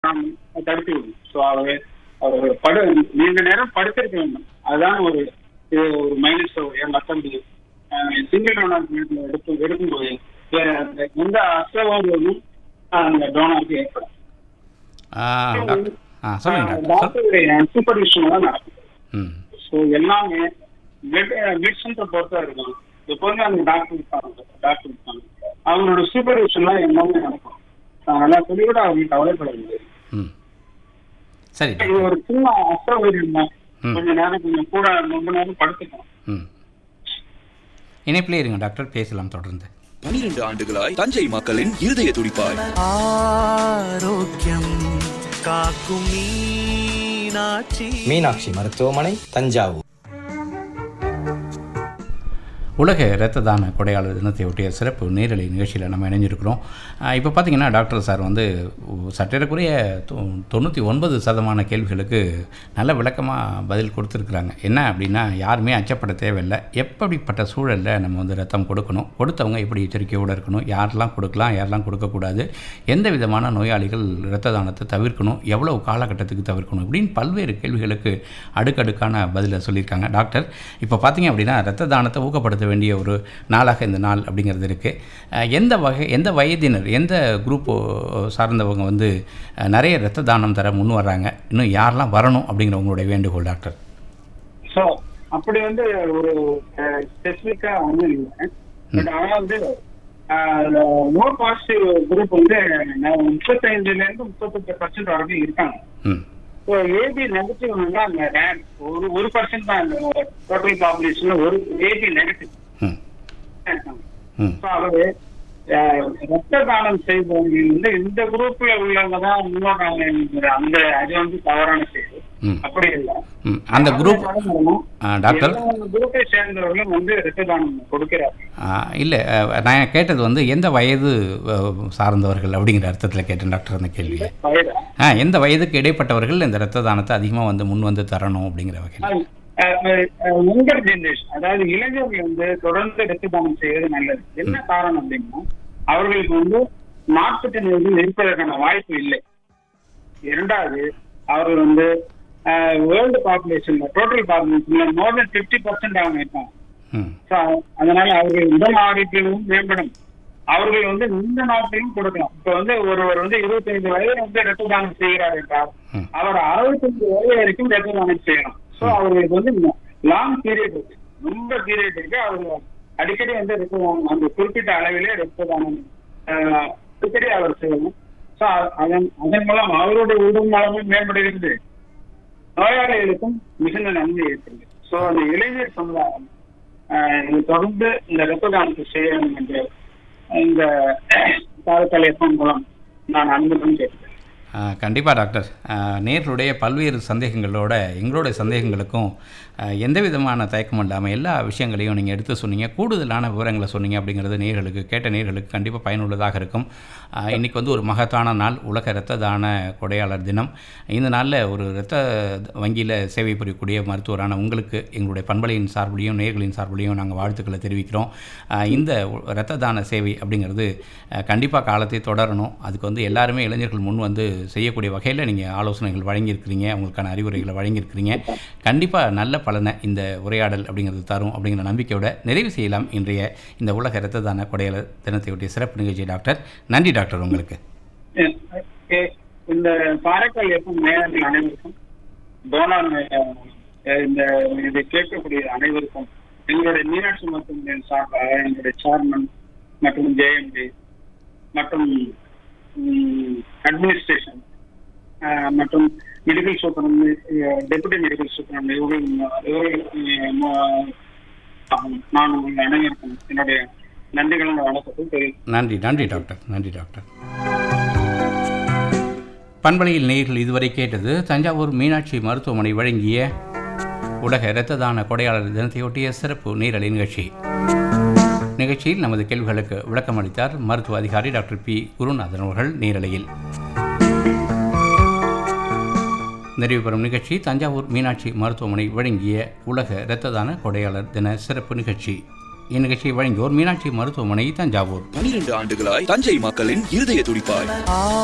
நாம் தடுத்து விடும் ஸோ அவர் அவர் படு நீண்ட நேரம் படுத்திருக்க வேண்டும் அதுதான் ஒரு இது ஒரு மைனஸ் மற்றபடி சிங்கிள் டோனார் பிளட்ல எடுத்து எடுக்கும்போது வேற அந்த எந்த அசௌகரியமும் அந்த டோனாருக்கு ஏற்படும் ஆ, டாக்டர் ஆ சொல்லுங்க டாக்டர் சொல் டாக்டருடைய சூப்பர்விஷன் தான் நடக்கும் ம் ஸோ எல்லாமே பிளட் பிளட் சென்டர் பொறுத்தா இருக்கும் எப்போதுமே அந்த டாக்டர் இருப்பாங்க டாக்டர் இருப்பாங்க அவங்களோட சூப்பர்விஷன்லாம் எல்லாமே நடக்கும் அதனால சொல்லி கூட அவங்க கவலைப்பட முடியாது ம் சரி இது டாக்டர் ஒரு சின்ன அசௌகரியம் தான் ம். கொஞ்ச நேரம் கொஞ்சம் கூட ரொம்ப நேரம் படுத்துக்கணும் ம் இணைப்பிலே இருங்க டாக்டர் பேசலாம் தொடர்ந்து பனிரெண்டு ஆண்டுகளாய் தஞ்சை மக்களின் இருதய துடிப்பாய் ஆரோக்கியம் காக்கும் மீனாட்சி மீனாட்சி மருத்துவமனை தஞ்சாவூர் உலக இரத்த தான கொடையாளர் தினத்தை ஒட்டிய சிறப்பு நேரலை நிகழ்ச்சியில் நம்ம இணைஞ்சிருக்கிறோம் இப்போ பார்த்தீங்கன்னா டாக்டர் சார் வந்து சற்றேறக்குறைய தொ- தொண்ணூற்றி ஒன்பது சதமான கேள்விகளுக்கு நல்ல விளக்கமாக பதில் கொடுத்துருக்குறாங்க என்ன அப்படின்னா யாருமே அச்சப்பட தேவையில்லை எப்படிப்பட்ட சூழலில் நம்ம வந்து ரத்தம் கொடுக்கணும் கொடுத்தவங்க எப்படி எச்சரிக்கையோடு இருக்கணும் யாரெல்லாம் கொடுக்கலாம் யாரெல்லாம் கொடுக்கக்கூடாது எந்த விதமான நோயாளிகள் இரத்த தானத்தை தவிர்க்கணும் எவ்வளவு காலகட்டத்துக்கு தவிர்க்கணும் இப்படின்னு பல்வேறு கேள்விகளுக்கு அடுக்கடுக்கான பதிலை சொல்லியிருக்காங்க டாக்டர் இப்போ பார்த்தீங்க அப்படின்னா இரத்த தானத்தை ஊக்கப்படுத்த வேண்டிய ஒரு நாளாக இந்த நாள் அப்படிங்கிறது இருக்குது எந்த வகை எந்த வயதினர் எந்த குரூப் சார்ந்தவங்க வந்து அஹ், நிறைய இரத்த தானம் தர முன் வர்றாங்க இன்னும் யாரெல்லாம் வரணும் அப்படிங்கிற உங்களுடைய வேண்டுகோள் டாக்டர் ஸோ அப்படி வந்து ஒரு ஸ்பெசிஃபிக்கா ஒன்றும் இல்லை பட் ஆனால் வந்து நோ பாசிட்டிவ் குரூப் வந்து நான் முப்பத்தைந்துல இருந்து முப்பத்தெட்டு பர்சன்ட் வரைக்கும் இருக்காங்க ம் ஸோ ஏபி நெகட்டிவ் வந்து அந்த ரேர் ஒரு ஒரு பர்சன்ட் தான் அந்த டோட்டல் பாப்புலேஷன்ல ஒரு ஏபி நெகட்டிவ் ம் இருக்காங்க ம் ஸோ அது அஹ், ரத்த தானம் செய்பவங்க வந்து இந்த குரூப்ல உள்ளவங்க தான் முன்னோட்டாங்க அந்த அது வந்து தவறான செய்தி ம் அப்படி இல்லை ம் அந்த குரூப் டாக்டர் குரூப்பை சேர்ந்தவர்களும் வந்து ரத்த தானம் கொடுக்கிறார்கள் இல்லை நான் கேட்டது வந்து எந்த வயது அஹ், சார்ந்தவர்கள் அப்படிங்கிற அர்த்தத்தில் கேட்டேன் டாக்டர் அந்த கேள்வியை வயதா ஆ எந்த வயதுக்கு இடைப்பட்டவர்கள் இந்த இரத்த தானத்தை அதிகமாக வந்து முன் வந்து தரணும் அப்படிங்கிற வகையில் யங்கர் ஜெனரேஷன் அதாவது இளைஞர்கள் வந்து தொடர்ந்து ரத்த தானம் செய்வது நல்லது என்ன காரணம் அப்படின்னா அவர்களுக்கு வந்து மாற்றுத் நோய்கள் இருப்பதற்கான வாய்ப்பு இல்லை இரண்டாவது அவர்கள் வந்து வேர்ல்டு பாப்புலேஷன்ல டோட்டல் பாப்புலேஷன்ல மோர் தென் பிப்டி பர்சன்ட் அவங்க இருப்பாங்க ம் So, அதனால அவர்கள் உடல் ஆரோக்கியமும் மேம்படும் அவர்கள் வந்து இந்த நாட்டையும் கொடுக்கலாம் இப்ப வந்து ஒருவர் வந்து இருபத்தைந்து வயது வந்து ரத்த தானம் செய்கிறார் என்றால் ம். அவர் அறுபத்தஞ்சு வயது வரைக்கும் ரத்த தானம் செய்யலாம் சோ அவர்களுக்கு வந்து லாங் பீரியட் இருக்கு ரொம்ப பீரியட் இருக்கு அவர்கள் அடிக்கடி வந்து ரத்த தானம் அந்த குறிப்பிட்ட அளவிலே ரத்த தானம் ஆஹ், அடிக்கடி அவர் செய்யணும் சோ அதன் அதன் மூலம் அவருடைய உடல் நலமும் மேம்படுகிறது நோயாளிகளுக்கும் மிகுந்த நன்மை ஏற்படுது சோ அந்த இளைஞர் சமுதாயம் ஆஹ், இது தொடர்ந்து இந்த ரத்த தானத்தை செய்யணும் என்று இந்த காலத்தலையப்பம் மூலம் நான் அன்புடன் கேட்கிறேன் கண்டிப்பாக டாக்டர் ஆஹ், நேர்களுடைய பல்வேறு சந்தேகங்களோட எங்களுடைய சந்தேகங்களுக்கும் ஆஹ், எந்த விதமான தயக்கமும் இல்லாமல் எல்லா விஷயங்களையும் நீங்கள் எடுத்து சொன்னீங்க கூடுதலான விவரங்களை சொன்னீங்க அப்படிங்கிறது நேர்களுக்கு கேட்ட நேர்களுக்கு கண்டிப்பாக பயனுள்ளதாக இருக்கும் ஆஹ், இன்னைக்கு வந்து ஒரு மகத்தான நாள் உலக இரத்த தான கொடையாளர் தினம் இந்த நாளில் ஒரு இரத்த வங்கியில் சேவை புரியக்கூடிய மருத்துவரான உங்களுக்கு எங்களுடைய பண்பலையின் சார்பிலையும் நேர்களின் சார்பிலையும் நாங்கள் வாழ்த்துக்களை தெரிவிக்கிறோம் ஆஹ், இந்த இரத்த தான சேவை அப்படிங்கிறது கண்டிப்பாக காலத்தை தொடரணும் அதுக்கு வந்து எல்லாருமே இளைஞர்கள் முன் வந்து செய்யக்கூடிய வகையில் நீங்கள் ஆலோசனைகள் வழங்கியிருக்கிறீங்க உங்களுக்கான அறிவுரைகளை வழங்கியிருக்கிறீங்க கண்டிப்பாக நல்ல பலனை இந்த உரையாடல் அப்படிங்கிறது தரும் அப்படிங்கிற நம்பிக்கையோட நிறைவு செய்யலாம் இன்றைய இந்த உலக இரத்த தான கொடையாளர் தினத்தையொட்டிய சிறப்பு நிகழ்ச்சி டாக்டர் நன்றி டாக்டர் உங்களுக்கு அஹ் அஹ் இந்த காரைக்கால் எப்பம் நேயர்கள் அனைவருக்கும் டோனார் அஹ் இந்த இதை கேட்கக்கூடிய அனைவருக்கும் எங்களுடைய மீனாட்சி மருத்துவமனையின் சார்பாக எங்களுடைய சேர்மன் மற்றும் ஜேஎம்டி மற்றும் அட்மினிஸ்ட்ரேஷன் மற்றும் medical superintendent deputy medical superintendent இவர்கள் இவர்கள் அஹ், நான் உங்கள் அனைவருக்கும் என்னுடைய நன்றிகளும் வணக்கத்தை தெரிவித்துக் நன்றி நன்றி டாக்டர் நன்றி டாக்டர் பண்பலையில் நேயர்கள் இதுவரை கேட்டது தஞ்சாவூர் மீனாட்சி மருத்துவமனை வழங்கிய உலக இரத்த தான கொடையாளர் தினத்தையொட்டிய சிறப்பு நேரலை நிகழ்ச்சி நிகழ்ச்சியில் நமது கேள்விகளுக்கு விளக்கம் அளித்தார் மருத்துவ அதிகாரி டாக்டர் பி குருநாதன் அவர்கள் நேரலையில் நிறைவு பெறும் நிகழ்ச்சி தஞ்சாவூர் மீனாட்சி மருத்துவமனை வழங்கிய உலக இரத்த தான கொடையாளர் தின சிறப்பு நிகழ்ச்சி இந்நிகழ்ச்சியை வழங்கியோர் மீனாட்சி மருத்துவமனை தஞ்சாவூர் பனிரெண்டு ஆண்டுகளாய் தஞ்சை மக்களின் இருதய துடிப்பாய்